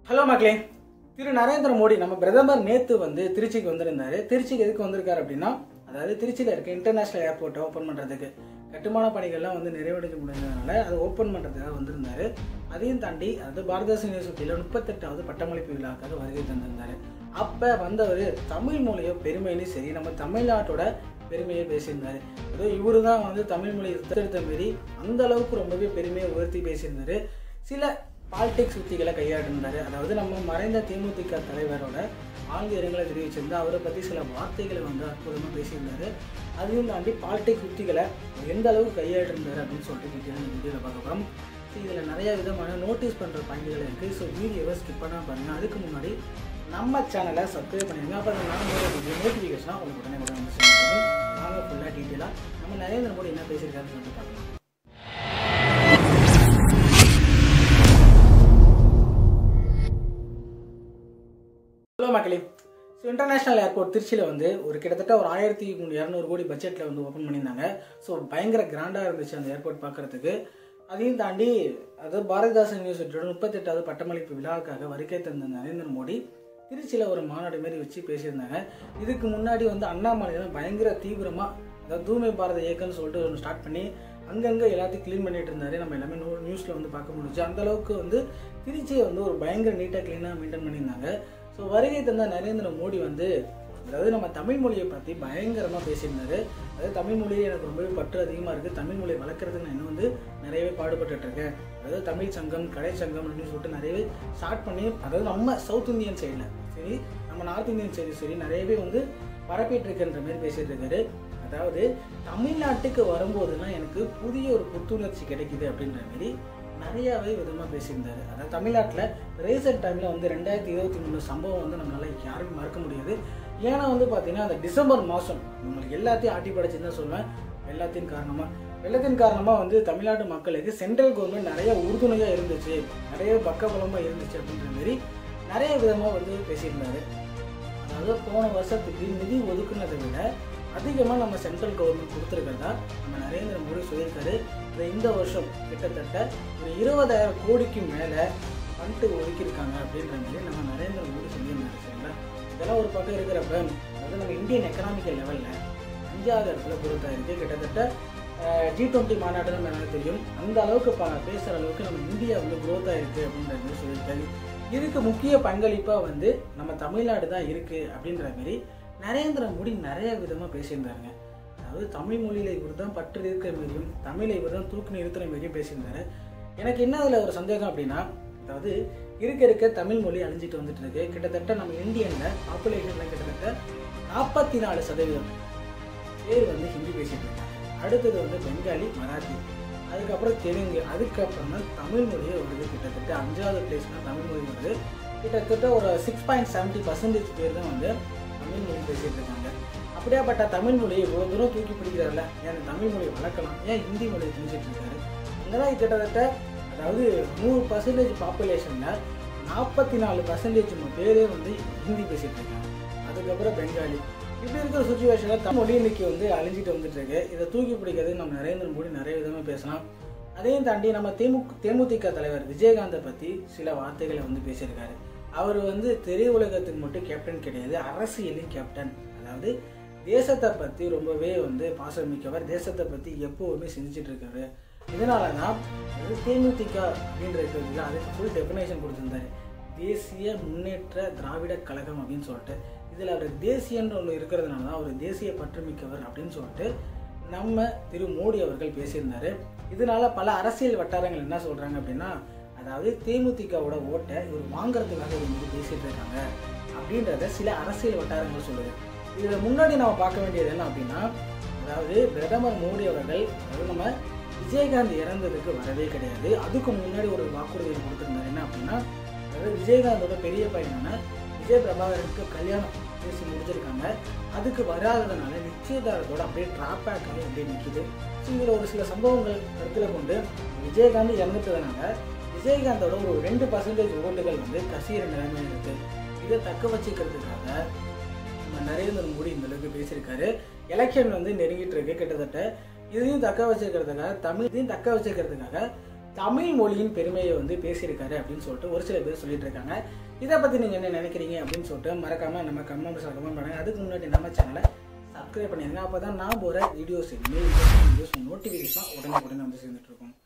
hello மக்களே திரு நரேந்திர மோடி நம்ம பிரதமர் நேத்து வந்து திருச்சிக்கு வந்திருந்தாரு திருச்சிக்கு எதுக்கு வந்திருக்காரு அப்படின்னா அதாவது திருச்சியில் இருக்க இன்டர்நேஷனல் ஏர்போர்ட்டை ஓப்பன் பண்ணுறதுக்கு கட்டுமான பணிகள்லாம் வந்து நிறைவடைஞ்சு முடிஞ்சதுனால அதை ஓப்பன் பண்ணுறதுக்காக வந்திருந்தாரு அதையும் தாண்டி அதாவது பாரதாஸ் யூனிவர்சிட்டியில் முப்பத்தெட்டாவது பட்டமளிப்பு விழாக்காக வருகை தந்திருந்தாரு அப்போ வந்தவர் தமிழ் மொழியோ பெருமையிலும் சரி நம்ம தமிழ்நாட்டோட பெருமையை பேசியிருந்தாரு ஏதோ இவரு தான் வந்து தமிழ் மொழியை தத்தெடுத்த மாரி அந்த அளவுக்கு ரொம்பவே பெருமையை உயர்த்தி பேசியிருந்தாரு சில பாலிடிக்ஸ் உத்திகளை கையாண்டிருந்தாரு அதாவது நம்ம மறைந்த தேமுதிக தலைவரோட ஆழ்ந்த இரங்கலை தெரிவிச்சிருந்தா அவரை பற்றி சில வார்த்தைகளை வந்து அற்புதமாக பேசியிருந்தாரு அதையும் தாண்டி பாலிடிக்ஸ் உத்திகளை எந்த அளவுக்கு கையாண்டிருந்தாரு அப்படின்னு சொல்லிட்டு டீட்டெயில் இந்த வீடியோவில் பார்க்க போகிறோம் இதில் நிறைய விதமான நோட்டீஸ் பண்ணுற பாயிண்ட்கள் இருக்குது ஸோ வீடியோவை ஸ்கிப் பண்ணால் பாருங்கள் அதுக்கு முன்னாடி நம்ம சேனலை சப்ஸ்கிரைப் பண்ணிடுங்க அப்போ நாங்கள் நோட்டிஃபிகேஷனாக உங்களுக்கு உடனே உடனே வந்து சேர்ந்து நாங்கள் ஃபுல்லாக டீட்டெயிலாக நம்ம நரேந்திர மோடி என்ன பேசியிருக்காருன்னு சொல்லிட்டு பார்க்கலாம் ஹலோ மக்களே ஸோ இன்டர்நேஷனல் ஏர்போர்ட் திருச்சியில் வந்து ஒரு கிட்டத்தட்ட ஒரு ஆயிரத்தி இரநூறு கோடி பட்ஜெட்டில் வந்து ஓப்பன் பண்ணியிருந்தாங்க ஸோ பயங்கர கிராண்டாக இருந்துச்சு அந்த ஏர்போர்ட் பார்க்குறதுக்கு அதையும் தாண்டி அதாவது பாரதிதாசன் யூனிவர்சிட்டியோட முப்பத்தெட்டாவது பட்டமளிப்பு விழாவுக்காக வருகை தந்த நரேந்திர மோடி திருச்சியில் ஒரு மாநாடு மாரி வச்சு பேசியிருந்தாங்க இதுக்கு முன்னாடி வந்து அண்ணாமலை தான் பயங்கர தீவிரமாக அதாவது தூய்மை பாரத இயக்கம்னு சொல்லிட்டு ஒன்று ஸ்டார்ட் பண்ணி அங்கங்கே எல்லாத்தையும் க்ளீன் பண்ணிட்டு இருந்தாரு நம்ம எல்லாமே நியூ நியூஸில் வந்து பார்க்க முடிஞ்சு அந்த அளவுக்கு வந்து திருச்சியை வந்து ஒரு பயங்கர நீட்டாக க்ளீனாக மெயின்டைன் பண்ணியிருந்தாங்க ஸோ வருகை தந்த நரேந்திர மோடி வந்து அதாவது நம்ம தமிழ் மொழியை பற்றி பயங்கரமாக பேசியிருந்தாரு அதாவது தமிழ் மொழியே எனக்கு ரொம்பவே பற்று அதிகமாக இருக்குது தமிழ் மொழியை வளர்க்குறதுக்கு நான் இன்னும் வந்து நிறையவே பாடுபட்டுட்டு இருக்கேன் அதாவது தமிழ் சங்கம் கடை சங்கம் அப்படின்னு சொல்லிட்டு நிறையவே ஸ்டார்ட் பண்ணி அதாவது நம்ம சவுத் இந்தியன் சைடில் சரி நம்ம நார்த் இந்தியன் சைடு சரி நிறையவே வந்து பரப்பிட்டு இருக்குன்ற மாதிரி பேசிட்டு இருக்காரு அதாவது தமிழ்நாட்டுக்கு வரும்போது தான் எனக்கு புதிய ஒரு புத்துணர்ச்சி கிடைக்குது அப்படின்ற மாதிரி நிறையாவே விதமாக பேசியிருந்தாரு அதாவது தமிழ்நாட்டில் ரீசெண்ட் டைமில் வந்து ரெண்டாயிரத்தி இருபத்தி மூணு சம்பவம் வந்து நம்மளால யாருமே மறக்க முடியாது ஏன்னா வந்து பார்த்தீங்கன்னா அந்த டிசம்பர் மாதம் நம்மளுக்கு எல்லாத்தையும் ஆட்டி படைச்சுன்னு தான் சொல்லுவேன் வெள்ளத்தின் காரணமாக வெள்ளத்தின் காரணமாக வந்து தமிழ்நாட்டு மக்களுக்கு சென்ட்ரல் கவர்மெண்ட் நிறைய உறுதுணையாக இருந்துச்சு நிறைய பக்கபலமாக இருந்துச்சு அப்படின்ற மாதிரி நிறைய விதமாக வந்து பேசியிருந்தாரு அதாவது போன வருஷத்துக்கு நிதி ஒதுக்குனதை விட அதிகமாக நம்ம சென்ட்ரல் கவர்மெண்ட் கொடுத்துருக்கிறதா நம்ம நரேந்திர மோடி சொல்லியிருக்காரு இந்த இந்த வருஷம் கிட்டத்தட்ட ஒரு இருபதாயிரம் கோடிக்கு மேலே ஃபண்டு ஒதுக்கியிருக்காங்க அப்படின்ற மாதிரி நம்ம நரேந்திர மோடி சொல்லியிருந்தாரு சரிங்களா இதெல்லாம் ஒரு பக்கம் இருக்கிறப்ப அதாவது நம்ம இந்தியன் எக்கனாமிக்கல் லெவலில் அஞ்சாவது இடத்துல growth ஆயிருக்கு கிட்டத்தட்ட ஜி டுவெண்ட்டி மாநாடு நம்ம எனக்கு தெரியும் அந்த அளவுக்கு ப பேசுகிற அளவுக்கு நம்ம இந்தியா வந்து growth ஆயிருக்கு அப்படின்ற மாதிரி சொல்லியிருக்காரு இதுக்கு முக்கிய பங்களிப்பாக வந்து நம்ம தமிழ்நாடு தான் இருக்குது அப்படின்ற மாதிரி நரேந்திர மோடி நிறைய விதமாக பேசியிருந்தாருங்க அதாவது தமிழ் மொழியில் இவர் தான் பற்று இருக்கிற மாதிரியும் தமிழை இவர் தான் தூக்கி நிறுத்துற மாதிரியும் பேசியிருந்தாரு எனக்கு என்ன அதில் ஒரு சந்தேகம் அப்படின்னா அதாவது இருக்க இருக்க தமிழ் மொழி அழிஞ்சிட்டு வந்துட்டு இருக்கு கிட்டத்தட்ட நம்ம இந்தியனில் பாப்புலேஷனில் கிட்டத்தட்ட நாற்பத்தி நாலு சதவீதம் பேர் வந்து ஹிந்தி பேசிட்டு இருக்காங்க அடுத்தது வந்து பெங்காலி மராத்தி அதுக்கப்புறம் தெலுங்கு அதுக்கப்புறம் தான் தமிழ் மொழியே வருது கிட்டத்தட்ட அஞ்சாவது பிளேஸ் தான் தமிழ் மொழி வருது கிட்டத்தட்ட ஒரு சிக்ஸ் பாயிண்ட் செவன்ட்டி பர்சன்டேஜ் பேர் தான் வந்து தமிழ் மொழி பேசிட்டு இருக்காங்க அப்படியாப்பட்ட தமிழ் மொழியை இவ்வளோ தூரம் தூக்கி பிடிக்கிறாருல ஏன் இந்த தமிழ் மொழியை வளர்க்கலாம் ஏன் ஹிந்தி மொழியை திணிச்சிட்டு இருக்காரு அங்கதான் கிட்டத்தட்ட அதாவது நூறு பர்சன்டேஜ் பாப்புலேஷனில் நாற்பத்தி நாலு பர்சன்டேஜ் பேரே வந்து ஹிந்தி பேசிட்டு இருக்காங்க அதுக்கப்புறம் பெங்காலி இப்படி இருக்கிற சுச்சுவேஷனில் தமிழ் மொழி இன்னைக்கு வந்து அழிஞ்சிட்டு வந்துட்டு இருக்கு இதை தூக்கி பிடிக்கிறது நம்ம நரேந்திர மோடி நிறைய விதமாக பேசலாம் அதையும் தாண்டி நம்ம தேமுக தேமுதிக தலைவர் விஜயகாந்தை பற்றி சில வார்த்தைகளை வந்து பேசியிருக்காரு அவர் வந்து திரையுலகத்துக்கு மட்டும் கேப்டன் கிடையாது அரசியலின் கேப்டன் அதாவது தேசத்தை பற்றி ரொம்பவே வந்து பாசமிக்கவர் தேசத்தை பற்றி எப்போவுமே சிந்திச்சிட்டு இருக்காரு இதனால தான் அது தேமுதிக அப்படின்ற இருக்கிறதுல அதுக்கு ஃபுல் டெஃபினேஷன் கொடுத்துருந்தாரு தேசிய முன்னேற்ற திராவிட கழகம் அப்படின்னு சொல்லிட்டு இதில் அவர் தேசியன்ற ஒன்று இருக்கிறதுனால தான் அவர் தேசிய பற்றுமிக்கவர் அப்படின்னு சொல்லிட்டு நம்ம திரு மோடி அவர்கள் பேசியிருந்தாரு இதனால பல அரசியல் வட்டாரங்கள் என்ன சொல்கிறாங்க அப்படின்னா அதாவது தேமுதிகவோட ஓட்டை இவர் வாங்குறதுக்காக இவர் வந்து பேசிட்டு இருக்காங்க அப்படின்றத சில அரசியல் வட்டாரங்கள் சொல்லுது இதில் முன்னாடி நம்ம பார்க்க வேண்டியது என்ன அப்படின்னா அதாவது பிரதமர் மோடி அவர்கள் அதாவது நம்ம விஜயகாந்த் இறந்ததுக்கு வரவே கிடையாது அதுக்கு முன்னாடி ஒரு வாக்குறுதி கொடுத்துருந்தாரு என்ன அப்படின்னா அதாவது விஜயகாந்தோட பெரிய பையனான விஜய் பிரபாகருக்கு கல்யாணம் பேசி முடிச்சிருக்காங்க அதுக்கு வராததுனால நிச்சயதாரத்தோட அப்படியே ட்ராப் பேக் ஆகி அப்படியே நிற்கிது ஸோ இதில் ஒரு சில சம்பவங்கள் கருத்தில் கொண்டு விஜயகாந்த் இறந்துட்டதுனால விஜயகாந்தோட ஒரு ரெண்டு பர்சன்டேஜ் ஓட்டுகள் வந்து கசீர நிலைமையில் இருக்கு இதை தக்க வச்சுக்கிறதுக்காக நம்ம நரேந்திர மோடி இந்த அளவுக்கு பேசியிருக்காரு எலெக்ஷன் வந்து நெருங்கிட்டு இருக்கு கிட்டத்தட்ட இதையும் தக்க வச்சுக்கிறதுக்காக தமிழ் இதையும் தக்க வச்சுக்கிறதுக்காக தமிழ் மொழியின் பெருமையை வந்து பேசியிருக்காரு அப்படின்னு சொல்லிட்டு ஒரு சில பேர் சொல்லிட்டு இருக்காங்க இதை பற்றி நீங்கள் என்ன நினைக்கிறீங்க அப்படின்னு சொல்லிட்டு மறக்காமல் நம்ம கமெண்ட் கமெண்ட் பண்ணுங்க அதுக்கு முன்னாடி நம்ம சேனலை சப்ஸ்கிரைப் பண்ணிடுங்க அப்போ தான் நான் போகிற வீடியோஸ் வீடியோஸ் நோட்டிஃபிகேஷன் உடனே உடனே வந்து சேர்ந்துட்டு இருக்கும்